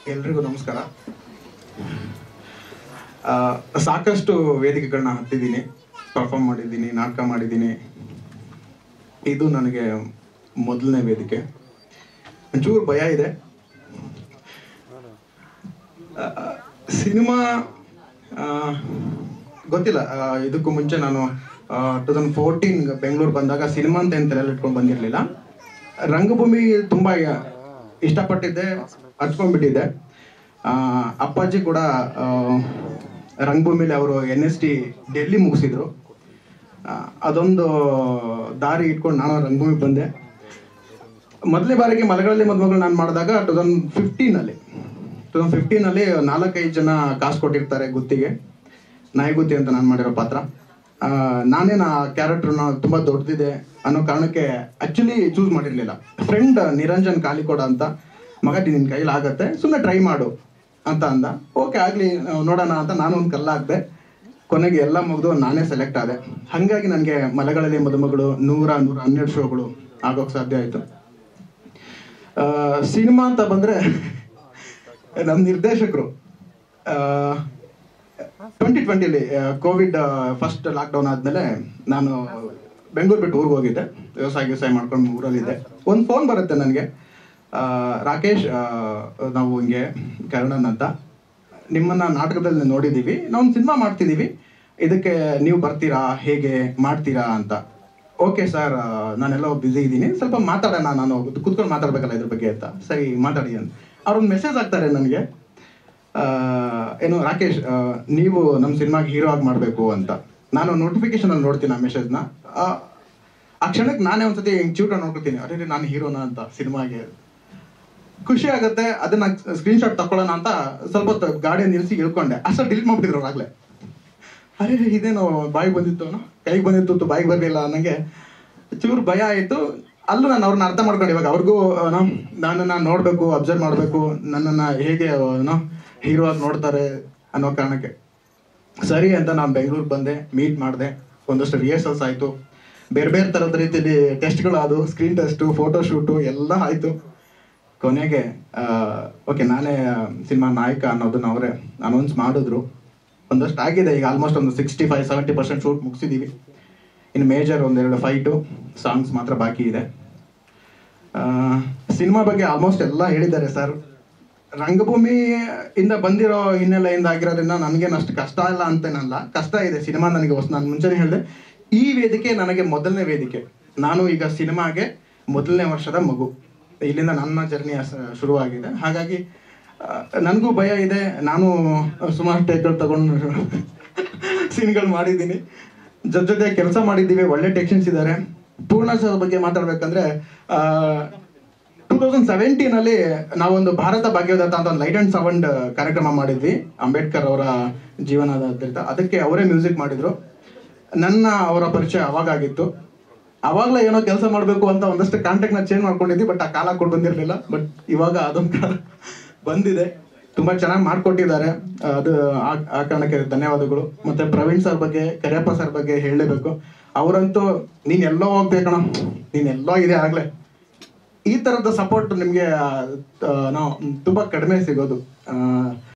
ಎಲ್ರಿಗೂ ನಮಸ್ಕಾರ ಆ, ಸಾಕಷ್ಟು ವೇದಿಕೆಗಳನ್ನ ಹತ್ತಿದ್ದೀನಿ ಪರ್ಫಾರ್ಮ್ ಮಾಡಿದ್ದೀನಿ ನಾಟಕ ಮಾಡಿದ್ದೀನಿ ಇದು ನನಗೆ ಮೊದಲನೇ ವೇದಿಕೆ ಒಂಚೂರು ಭಯ ಇದೆ ಆ, ಸಿನಿಮಾ ಆ, ಗೊತ್ತಿಲ್ಲ ಆ, ಇದಕ್ಕೂ ಮುಂಚೆ ನಾನು ಟೂ ತೌಸಂಡ್ ಫೋರ್ಟೀನ್ ಬೆಂಗಳೂರು ಬಂದಾಗ ಸಿನಿಮಾ ಅಂತ ಏನು ತಲೆಯಲ್ಲಿ ಇಟ್ಕೊಂಡು ಬಂದಿರಲಿಲ್ಲ ರಂಗಭೂಮಿ ತುಂಬ ಇಷ್ಟಪಟ್ಟಿದ್ದೆ ಹಚ್ಕೊಂಡ್ಬಿಟ್ಟಿದ್ದೆ ಆ, ಅಪ್ಪಾಜಿ ಕೂಡ ಆ, ರಂಗಭೂಮಿಲಿ ಅವರು ಎನ್ ಎಸ್ ಟಿ ಡೆಲ್ಲಿ ಮುಗಿಸಿದ್ರು ಆ, ಅದೊಂದು ದಾರಿ ಇಟ್ಕೊಂಡು ನಾನು ರಂಗಭೂಮಿಗೆ ಬಂದೆ ಮೊದಲನೇ ಬಾರಿಗೆ ಮಲಗಳಲ್ಲಿ ಮದುಮಗಳು ನಾನು ಮಾಡಿದಾಗ ಟೂ ತೌಸಂಡ್ ಫಿಫ್ಟೀನಲ್ಲಿ ಟೂ ತೌಸಂಡ್ ಫಿಫ್ಟೀನಲ್ಲಿ ನಾಲ್ಕೈದು ಜನ ಕಾಸು ಕೊಟ್ಟಿರ್ತಾರೆ ಗುತ್ತಿಗೆ ನಾಯಿಗುತ್ತಿ ಅಂತ ನಾನು ಮಾಡಿರೋ ಪಾತ್ರ ಆ, ನಾನೇನು ಆ ಕ್ಯಾರೆಕ್ಟರ್ನ ತುಂಬ ದೊಡ್ಡದಿದೆ ಅನ್ನೋ ಕಾರಣಕ್ಕೆ ಆ್ಯಕ್ಚುಲಿ ಚೂಸ್ ಮಾಡಿರಲಿಲ್ಲ ಫ್ರೆಂಡ್ ನಿರಂಜನ್ ಕಾಲಿಕೋಡ ಅಂತ ಮಗ ನಿನ್ನ ಕೈಲಿ ಆಗತ್ತೆ ಸುಮ್ಮನೆ ಟ್ರೈ ಮಾಡು ಅಂತ ಅಂದ ಓಕೆ ಆಗಲಿ ನೋಡೋಣ ಅಂತ ನಾನು ಒಂದು ಕಲ್ಲ ಹಾಕ್ದೆ ಕೊನೆಗೆ ಎಲ್ಲ ಮುಗಿದು ನಾನೇ ಸೆಲೆಕ್ಟ್ ಆದೆ ಹಾಗಾಗಿ ನನಗೆ ಮಲೆಗಳಲ್ಲಿ ಮದುಮಗಳು ನೂರ ನೂರ ಹನ್ನೆರಡು ಶೋಗಳು ಆಗೋಕ್ಕೆ ಸಾಧ್ಯ ಆಯಿತು ಸಿನಿಮಾ ಅಂತ ಬಂದರೆ ನಮ್ಮ ನಿರ್ದೇಶಕರು ಟ್ವೆಂಟಿ ಟ್ವೆಂಟಿಲಿ ಕೋವಿಡ್ ಫಸ್ಟ್ ಲಾಕ್ಡೌನ್ ಆದಮೇಲೆ ನಾನು ಬೆಂಗಳೂರು ಬಿಟ್ಟು ಊರಿಗೆ ಹೋಗಿದ್ದೆ ವ್ಯವಸಾಯ ವ್ಯವಸಾಯ ಮಾಡ್ಕೊಂಡು ಊರಲ್ಲಿದ್ದೆ ಒಂದು ಫೋನ್ ಬರುತ್ತೆ ನನಗೆ ರಾಕೇಶ್ ಆ, ನಾವು ಹಿಂಗೆ ಕರುಣನ್ ಅಂತ ನಿಮ್ಮನ್ನ ನಾಟಕದಲ್ಲಿ ನೋಡಿದ್ದೀವಿ ನಾವು ಒಂದು ಸಿನಿಮಾ ಮಾಡ್ತಿದ್ದೀವಿ ಇದಕ್ಕೆ ನೀವು ಬರ್ತೀರಾ ಹೇಗೆ ಮಾಡ್ತೀರಾ ಅಂತ ಓಕೆ ಸರ್ ನಾನೆಲ್ಲ ಬ್ಯುಸಿ ಇದ್ದೀನಿ ಸ್ವಲ್ಪ ಮಾತಾಡೋಣ ನಾನು ಕೂತ್ಕೊಂಡು ಮಾತಾಡ್ಬೇಕಲ್ಲ ಇದ್ರ ಬಗ್ಗೆ ಅಂತ ಸರಿ ಮಾತಾಡಿ ಅಂತ ಅವ್ರೊಂದು ಮೆಸೇಜ್ ಹಾಕ್ತಾರೆ ನನಗೆ ಆ, ಏನು ರಾಕೇಶ್ ಆ, ನೀವು ನಮ್ಮ ಸಿನಿಮಾಗೆ ಹೀರೋ ಆಗಿ ಮಾಡಬೇಕು ಅಂತ ನಾನು ನೋಟಿಫಿಕೇಶನ್ ಅಲ್ಲಿ ನೋಡ್ತೀನಿ ಆ ಮೆಸೇಜ್ನ ಆ ಕ್ಷಣಕ್ಕೆ ನಾನೇ ಒಂದ್ಸತಿ ಹಿಂಗೆ ಚೂಟ ನೋಡ್ಕೊತೀನಿ ಅರೆ ನಾನು ಹೀರೋನ ಅಂತ ಸಿನಿಮಾಗೆ ಖುಷಿ ಆಗುತ್ತೆ ಅದನ್ನ ಸ್ಕ್ರೀನ್ ಶಾಟ್ ತಕೊಳ್ಳೋಣ ಅಂತ ಸ್ವಲ್ಪ ಹೊತ್ತು ಗಾಡಿ ನಿಲ್ಸಿ ಇಳ್ಕೊಂಡೆ ಅಷ್ಟು ಡಿಲೀಟ್ ಮಾಡ್ಬಿಟ್ಟಿದ್ರು ಅವ್ರಾಗ್ಲೇ ಅರೆ ಇದೇನೋ ಬಾಯಿಗೆ ಬಂದಿತ್ತು ಅನ್ನೋ ಕೈಗೆ ಬಂದಿತ್ತು ಬಾಯಿಗೆ ಬರಲಿಲ್ಲ ನನಗೆ ಚೂರು ಭಯ ಆಯಿತು ಅಲ್ಲೂ ನಾನು ಅವ್ರನ್ನ ಅರ್ಥ ಮಾಡ್ಕೊಂಡು ಇವಾಗ ಅವ್ರಿಗೂ ಏನೋ ನನ್ನನ್ನು ನೋಡಬೇಕು ಅಬ್ಸರ್ವ್ ಮಾಡಬೇಕು ನನ್ನನ್ನು ಹೇಗೆ ಏನೋ ಹೀರೋ ಆಗಿ ನೋಡ್ತಾರೆ ಅನ್ನೋ ಕಾರಣಕ್ಕೆ ಸರಿ ಅಂತ ನಾನು ಬೆಂಗಳೂರಿಗೆ ಬಂದೆ ಮೀಟ್ ಮಾಡಿದೆ ಒಂದಷ್ಟು ರಿಹರ್ಸಲ್ಸ್ ಆಯಿತು ಬೇರೆ ಬೇರೆ ಥರದ ರೀತಿಯಲ್ಲಿ ಟೆಸ್ಟ್ಗಳು ಅದು ಸ್ಕ್ರೀನ್ ಟೆಸ್ಟು ಫೋಟೋ ಶೂಟು ಎಲ್ಲ ಆಯಿತು ಕೊನೆಗೆ ಓಕೆ ನಾನೇ ಸಿನಿಮಾ ನಾಯಕ ಅನ್ನೋದನ್ನ ಅವರೇ ಅನೌನ್ಸ್ ಮಾಡಿದ್ರು ಒಂದಷ್ಟು ಆಗಿದೆ ಈಗ ಆಲ್ಮೋಸ್ಟ್ ಒಂದು sixty five seventy percent shoot ಮುಗಿಸಿದ್ದೀವಿ ಇನ್ನು ಮೇಜರ್ ಒಂದೆರಡು ಫೈಟು ಸಾಂಗ್ಸ್ ಮಾತ್ರ ಬಾಕಿ ಇದೆ ಸಿನಿಮಾ ಬಗ್ಗೆ ಆಲ್ಮೋಸ್ಟ್ ಎಲ್ಲ ಹೇಳಿದ್ದಾರೆ ಸರ್ ರಂಗಭೂಮಿ ಇಂದ ಬಂದಿರೋ ಹಿನ್ನೆಲೆಯಿಂದ ಆಗಿರೋದ್ರಿಂದ ನನಗೇನು ಅಷ್ಟು ಕಷ್ಟ ಇಲ್ಲ ಅಂತೇನಲ್ಲ ಕಷ್ಟ ಇದೆ ಸಿನಿಮಾ ನನಗೆ ಹೊಸ ನಾನು ಮುಂಚೆನೇ ಹೇಳಿದೆ ಈ ವೇದಿಕೆ ನನಗೆ ಮೊದಲನೇ ವೇದಿಕೆ ನಾನು ಈಗ ಸಿನಿಮಾಗೆ ಮೊದಲನೇ ವರ್ಷದ ಮಗು ಇಲ್ಲಿಂದ ನನ್ನ ಜರ್ನಿ ಶುರುವಾಗಿದೆ ಹಾಗಾಗಿ ನನಗೂ ಭಯ ಇದೆ ನಾನು ಸುಮಾರು ಟೇಕ್ಗಳು ತಗೊಂಡು ಸೀನ್ಗಳು ಮಾಡಿದ್ದೀನಿ ಜೊತೆ ಜೊತೆ ಕೆಲಸ ಮಾಡಿದ್ದೀವಿ ಒಳ್ಳೆ ಟೆಕ್ಷನ್ಸ್ ಇದ್ದಾರೆ ಪೂರ್ಣ ಸರ್ ಬಗ್ಗೆ ಮಾತಾಡ್ಬೇಕಂದ್ರೆ ಟೂ ತೌಸಂಡ್ ಸೆವೆಂಟೀನಲ್ಲಿ ನಾವೊಂದು ಭಾರತ ಭಾಗ್ಯೋದತ್ತ ಅಂತ ಒಂದು ಲೈಟ್ ಅಂಡ್ ಸೌಂಡ್ ಕಾರ್ಯಕ್ರಮ ಮಾಡಿದ್ವಿ ಅಂಬೇಡ್ಕರ್ ಅವರ ಜೀವನದ ಆಧಾರಿತ ಅದಕ್ಕೆ ಅವರೇ ಮ್ಯೂಸಿಕ್ ಮಾಡಿದ್ರು ನನ್ನ ಅವರ ಪರಿಚಯ ಅವಾಗಾಗಿತ್ತು ಅವಾಗಲೇ ಏನೋ ಕೆಲಸ ಮಾಡಬೇಕು ಅಂತ ಒಂದಷ್ಟು ಕಾಂಟ್ಯಾಕ್ಟ್ ನ ಚೇಂಜ್ ಮಾಡ್ಕೊಂಡಿದ್ವಿ ಬಟ್ ಆ ಕಾಲ ಕೊಟ್ಟು ಬಂದಿರಲಿಲ್ಲ ಬಟ್ ಇವಾಗ ಅದೊಂದು ಕಾಲ ಬಂದಿದೆ ತುಂಬಾ ಚೆನ್ನಾಗಿ ಮಾಡ್ಕೊಟ್ಟಿದ್ದಾರೆ ಅದು ಆ- ಆ ಕಾರಣಕ್ಕೆ ಧನ್ಯವಾದಗಳು ಮತ್ತೆ ಪ್ರವೀಣ್ ಸರ್ ಬಗ್ಗೆ ಕರಿಯಪ್ಪ ಸರ್ ಬಗ್ಗೆ ಹೇಳಲೇಬೇಕು ಅವರಂತೂ ನೀನ್ ಎಲ್ಲೋ ಹೋಗ್ಬೇಕಣ ನೀನ್ ಎಲ್ಲೋ ಇದೆ ಆಗ್ಲೇ ಈ ತರದ ಸಪೋರ್ಟ್ ನಿಮ್ಗೆ ಆ, ನಾವು ತುಂಬಾ ಕಡಿಮೆ ಸಿಗೋದು ಆ,